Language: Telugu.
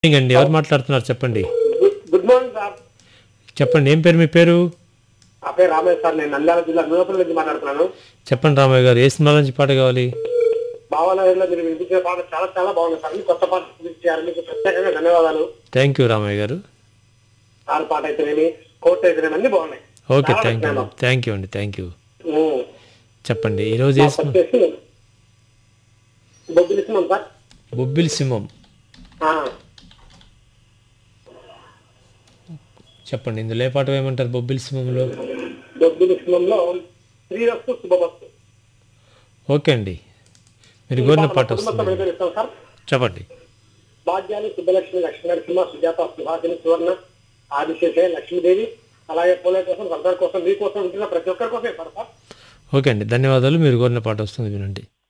మార్నింగ్ అండి ఎవరు మాట్లాడుతున్నారు చెప్పండి గుడ్ గుడ్ మార్నింగ్ సార్ చెప్పండి ఏం పేరు మీ పేరు నా పేరు రామయ్య సార్ నేను నంద్యాల జిల్లా నూనెపల్లి నుంచి మాట్లాడుతున్నాను చెప్పండి రామయ్య గారు ఏ సినిమా నుంచి పాట కావాలి భావాలయంలో మీరు వినిపించిన పాట చాలా చాలా బాగుంది సార్ అన్ని కొత్త పాట వినిపించారు మీకు ప్రత్యేకంగా ధన్యవాదాలు థ్యాంక్ యూ రామయ్య గారు ఆరు పాట అయితేనేమి కోర్టు అయితేనేమి అన్ని బాగున్నాయి ఓకే చాలా థ్యాంక్ యూ నచ్చాను. థ్యాంక్ యూ అండి థ్యాంక్ యూ ఉమ్. చెప్పండి ఈరోజు ఏ మాకు సినిమా వచ్చేసి బొబ్బిలి ఇస్తున్నాం సార్ బొబ్బిలి సింహం ఆ, చెప్పండి ఇందులో ఏ పాట వేయమంటారు బొబ్బిలి సింహంలో బొబ్బిలి ఇస్తున్నాంలో శ్రీరస్తు శుభవస్తు ఓకే అండి మీరు కోరిన పాట కుటుంబ వస్తుంది సమేతం ఇస్తాం సార్ చెప్పండి భాగ్యాలు సుబ్బలక్ష్మి లక్ష్మీ నరసింహ సుజాత సుహాసిని సువర్ణ ఆదిశేషే లక్ష్మీదేవి అలాగే పోలే కోసం సర్దార్ కోసం మీ కోసం ఉంటున్న ప్రతి ఒక్కరి కోసం ఇస్తారు సార్ ఓకే అండి ధన్యవాదాలు మీరు కోరిన పాట వస్తుంది వినండి